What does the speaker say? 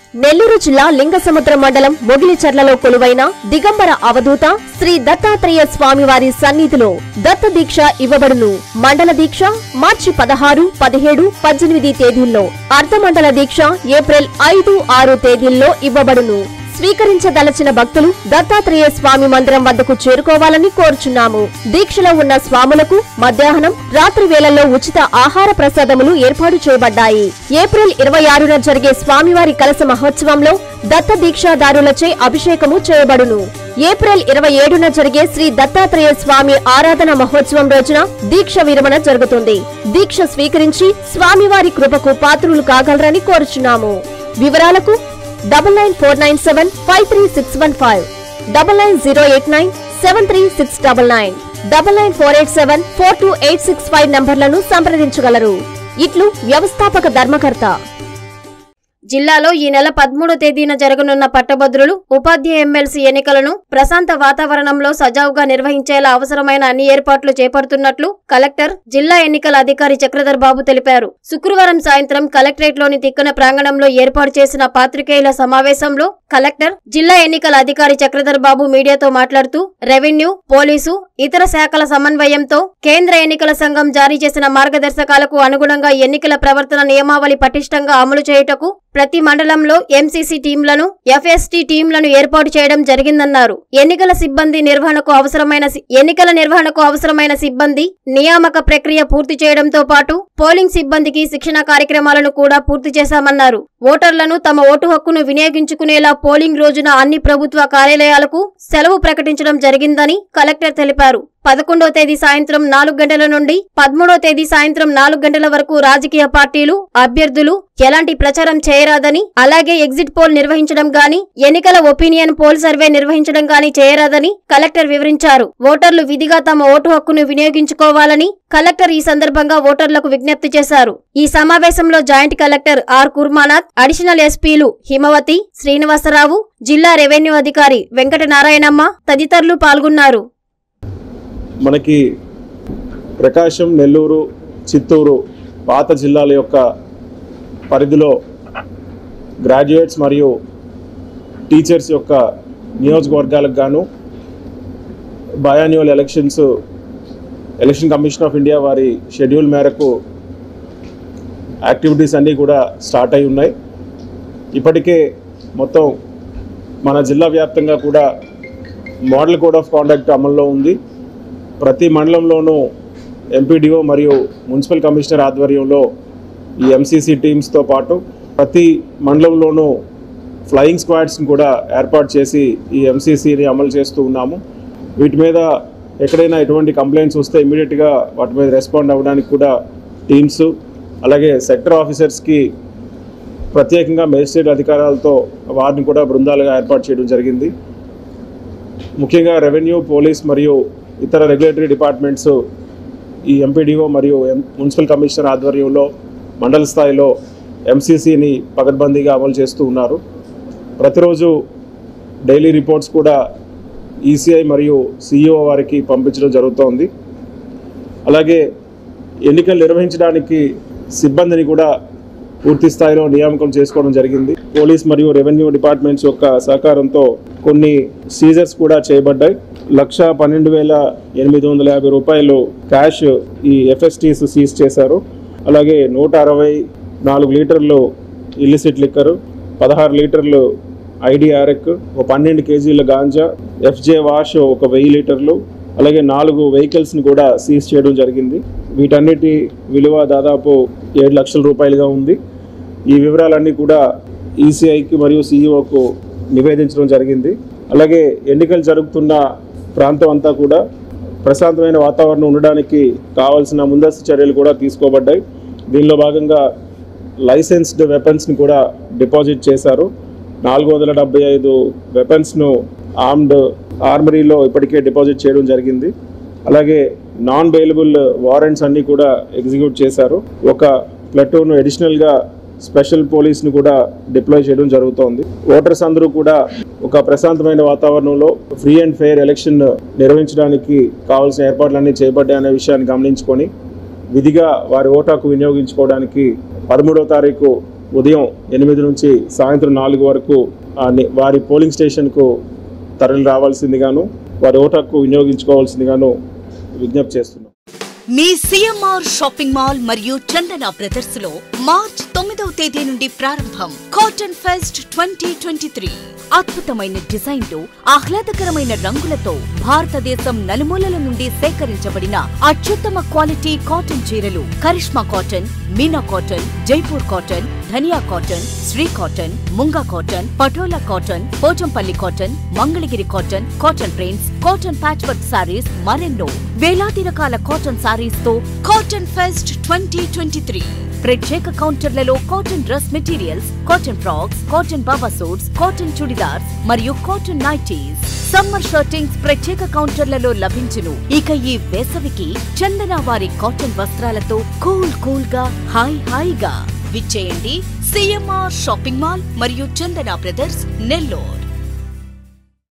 నెల్లూరు జిల్లా లింగసముద్ర మండలం మొగిలిచర్లలో కొలువైన దిగంబర అవధూత శ్రీ దత్తాత్రేయ స్వామివారి సన్నిధిలో దత్త దీక్ష ఇవ్వబడును మండల దీక్ష మార్చి పదహారు పదిహేడు పద్దెనిమిది తేదీల్లో అర్ధమండల దీక్ష ఏప్రిల్ ఐదు ఆరు తేదీల్లో ఇవ్వబడును స్వీకరించదలచిన భక్తులు దత్తాత్రేయ స్వామి మందిరం వద్దకు చేరుకోవాలని కోరుచున్నాము దీక్షలో ఉన్న స్వాములకు మధ్యాహ్నం రాత్రి వేళల్లో ఉచిత ఆహార ప్రసాదములు ఏర్పాటు చేయబడ్డాయి ఏప్రిల్ ఇరవై ఆరున జరిగే స్వామివారి కలస మహోత్సవంలో దత్త దీక్షాదారులచే అభిషేకము చేయబడును ఏప్రిల్ ఇరవై ఏడున జరిగే శ్రీ దత్తాత్రేయ స్వామి ఆరాధన మహోత్సవం రోజున దీక్ష విరమణ జరుగుతుంది దీక్ష స్వీకరించి స్వామివారి కృపకు పాత్రులు కాగలరని కోరుచున్నాము వివరాలకు double nine four nine seven five three six one five double nine zero eight nine seven three six double nine double nine four eight seven four two eight six five నంబర్లను సంప్రదించగలరు ఇట్లు వ్యవస్థాపక ధర్మకర్త జిల్లాలో ఈ నెల పదమూడో తేదీన జరగనున్న పట్టభద్రులు ఉపాధ్యాయ ఎమ్మెల్సీ ఎన్నికలను ప్రశాంత వాతావరణంలో సజావుగా నిర్వహించేలా అవసరమైన అన్ని ఏర్పాట్లు చేపడుతున్నట్లు కలెక్టర్ జిల్లా ఎన్నికల అధికారి చక్రధర్ బాబు తెలిపారు శుక్రవారం సాయంత్రం కలెక్టరేట్లోని తిక్కన ప్రాంగణంలో ఏర్పాటు చేసిన పాత్రికేయుల సమావేశంలో కలెక్టర్ జిల్లా ఎన్నికల అధికారి చక్రధర్ బాబు మీడియాతో మాట్లాడుతూ రెవెన్యూ పోలీసు ఇతర శాఖల సమన్వయంతో కేంద్ర ఎన్నికల సంఘం జారీ చేసిన మార్గదర్శకాలకు అనుగుణంగా ఎన్నికల ప్రవర్తన నియమావళి పటిష్టంగా అమలు చేయుటకు ప్రతి మండలంలో ఎంసీసీ టీంలను ఎఫ్ఎస్టీ టీంలను ఏర్పాటు చేయడం జరిగిందన్నారు ఎన్నికల సిబ్బంది నిర్వహణకు అవసరమైన సి- ఎన్నికల నిర్వహణకు అవసరమైన సిబ్బంది నియామక ప్రక్రియ పూర్తి చేయడంతో పాటు పోలింగ్ సిబ్బందికి శిక్షణ కార్యక్రమాలను కూడా పూర్తి చేశామన్నారు ఓటర్లను తమ ఓటు హక్కును వినియోగించుకునేలా పోలింగ్ రోజున అన్ని ప్రభుత్వ కార్యాలయాలకు సెలవు ప్రకటించడం జరిగిందని కలెక్టర్ తెలిపారు పదకొండో తేదీ సాయంత్రం నాలుగు గంటల నుండి పదమూడో తేదీ సాయంత్రం నాలుగు గంటల వరకు రాజకీయ పార్టీలు అభ్యర్థులు ఎలాంటి ప్రచారం చేయరాదని అలాగే ఎగ్జిట్ పోల్ నిర్వహించడం గాని ఎన్నికల ఒపీనియన్ పోల్ సర్వే నిర్వహించడం గాని చేయరాదని కలెక్టర్ వివరించారు ఓటర్లు విధిగా తమ ఓటు హక్కును వినియోగించుకోవాలని కలెక్టర్ ఈ సందర్భంగా ఓటర్లకు విజ్ఞప్తి చేశారు ఈ సమావేశంలో joint collector R Kurmanath additional ఎస్పీలు హిమవతి శ్రీనివాసరావు జిల్లా రెవెన్యూ అధికారి వెంకట నారాయణమ్మ తదితరులు పాల్గొన్నారు మనకి ప్రకాశం నెల్లూరు చిత్తూరు పాత జిల్లాల యొక్క పరిధిలో గ్రాడ్యుయేట్స్ మరియు టీచర్స్ యొక్క నియోజకవర్గాలకు గాను biannual elections election commission of India వారి షెడ్యూల్ మేరకు యాక్టివిటీస్ అన్నీ కూడా స్టార్ట్ అయి ఉన్నాయి ఇప్పటికే మొత్తం మన జిల్లా వ్యాప్తంగా కూడా మోడల్ కోడ్ ఆఫ్ కాండక్ట్ అమల్లో ఉంది ప్రతి మండలంలోనూ ఎంపీడీఓ మరియు మున్సిపల్ కమిషనర్ ఆధ్వర్యంలో ఈ ఎంసీసీ టీమ్స్తో పాటు ప్రతి మండలంలోనూ ఫ్లయింగ్ స్క్వాడ్స్ని కూడా ఏర్పాటు చేసి ఈ ఎంసీసీని అమలు చేస్తూ ఉన్నాము వీటి మీద ఎక్కడైనా ఎటువంటి కంప్లైంట్స్ వస్తే ఇమీడియట్గా వాటి మీద రెస్పాండ్ అవ్వడానికి కూడా టీమ్స్ అలాగే సెక్టర్ ఆఫీసర్స్కి ప్రత్యేకంగా మేజిస్ట్రేట్ అధికారాలతో వారిని కూడా బృందాలుగా ఏర్పాటు చేయడం జరిగింది ముఖ్యంగా రెవెన్యూ పోలీస్ మరియు ఇతర రెగ్యులేటరీ డిపార్ట్మెంట్స్ ఈ ఎంపీడీఓ మరియు ఎం మున్సిపల్ కమిషనర్ ఆధ్వర్యంలో మండల స్థాయిలో ఎంసీసీని పకడ్బందీగా అమలు చేస్తూ ఉన్నారు ప్రతిరోజు డైలీ రిపోర్ట్స్ కూడా ఈసీఐ మరియు సిఇఓ వారికి పంపించడం జరుగుతోంది అలాగే ఎన్నికలు నిర్వహించడానికి సిబ్బందిని కూడా పూర్తి స్థాయిలో నియామకం చేసుకోవడం జరిగింది పోలీస్ మరియు రెవెన్యూ డిపార్ట్మెంట్స్ యొక్క సహకారంతో కొన్ని సీజర్స్ కూడా చేయబడ్డాయి లక్ష పన్నెండు వేల ఎనిమిది వందల యాభై రూపాయలు క్యాష్ ఈ ఎఫ్ఎస్టీస్ సీజ్ చేశారు అలాగే నూట అరవై నాలుగు లీటర్లు ఇల్లిసిట్ లిక్కరు పదహారు లీటర్లు ఐడిఆర్ఎక్ ఒక పన్నెండు కేజీల గాంజా ఎఫ్జే వాష్ ఒక వెయ్యి లీటర్లు అలాగే నాలుగు వెహికల్స్ని కూడా సీజ్ చేయడం జరిగింది వీటన్నిటి విలువ దాదాపు ఏడు లక్షల రూపాయలుగా ఉంది ఈ వివరాలన్నీ కూడా ఈసీఐకి మరియు సీఈఓకు నివేదించడం జరిగింది అలాగే ఎన్నికలు జరుగుతున్న ప్రాంతం అంతా కూడా ప్రశాంతమైన వాతావరణం ఉండడానికి కావాల్సిన ముందస్తు చర్యలు కూడా తీసుకోబడ్డాయి దీనిలో భాగంగా లైసెన్స్డ్ వెపన్స్ని కూడా డిపాజిట్ చేశారు నాలుగు వందల డెబ్బై ఐదు వెపన్స్ను ఆర్మ్డ్ ఆర్మరీలో ఇప్పటికే డిపాజిట్ చేయడం జరిగింది అలాగే నాన్ బెయిలబుల్ వారెంట్స్ అన్నీ కూడా ఎగ్జిక్యూట్ చేశారు ఒక ప్లటూన్ అడిషనల్గా స్పెషల్ పోలీస్ని కూడా డిప్లాయ్ చేయడం జరుగుతోంది ఓటర్స్ అందరూ కూడా ఒక ప్రశాంతమైన వాతావరణంలో ఫ్రీ అండ్ ఫెయిర్ ఎలక్షన్ నిర్వహించడానికి కావాల్సిన ఏర్పాట్లన్నీ చేపట్టాయి అనే విషయాన్ని గమనించుకొని విధిగా వారి ఓటాకు వినియోగించుకోవడానికి పదమూడవ తారీఖు ఉదయం ఎనిమిది నుంచి సాయంత్రం నాలుగు వరకు ఆ ని- వారి పోలింగ్ స్టేషన్కు తరలి రావాల్సిందిగాను వారి ఓటు హక్కు వినియోగించుకోవాల్సిందిగాను విజ్ఞప్తి చేస్తున్నాం మీ సిఎంఆర్ షాపింగ్ మాల్ మరియు చందన బ్రదర్స్ లో మార్చ్ తొమ్మిదవ తేదీ నుండి ప్రారంభం cotton fest twenty twenty three అద్భుతమైన డిజైన్లు ఆహ్లాదకరమైన రంగులతో భారతదేశం నలుమూలల నుండి సేకరించబడిన అత్యుత్తమ క్వాలిటీ కాటన్ చీరలు Karishma cotton Meena cotton Jaipur cotton Dhaniya cotton Sri cotton Munga cotton Patola cotton Pochampally cotton Mangalagiri cotton cotton prints cotton patch work sarees మరెన్నో వేలాది రకాల కాటన్ సారీస్ తో cotton fest twenty twenty three ప్రత్యేక కౌంటర్లలో cotton dress materials cotton frocks cotton Baba suits cotton churidars మరియు cotton nighties summer shirtings ప్రత్యేక కౌంటర్లలో లభించును ఇక ఈ వేసవికి చందన వారి కాటన్ వస్త్రాలతో కూల్ కూల్ గా హాయ్ హాయిగా విచ్చేయండి సిఎంఆర్ షాపింగ్ మాల్ మరియు చందన బ్రదర్స్ నెల్లూరు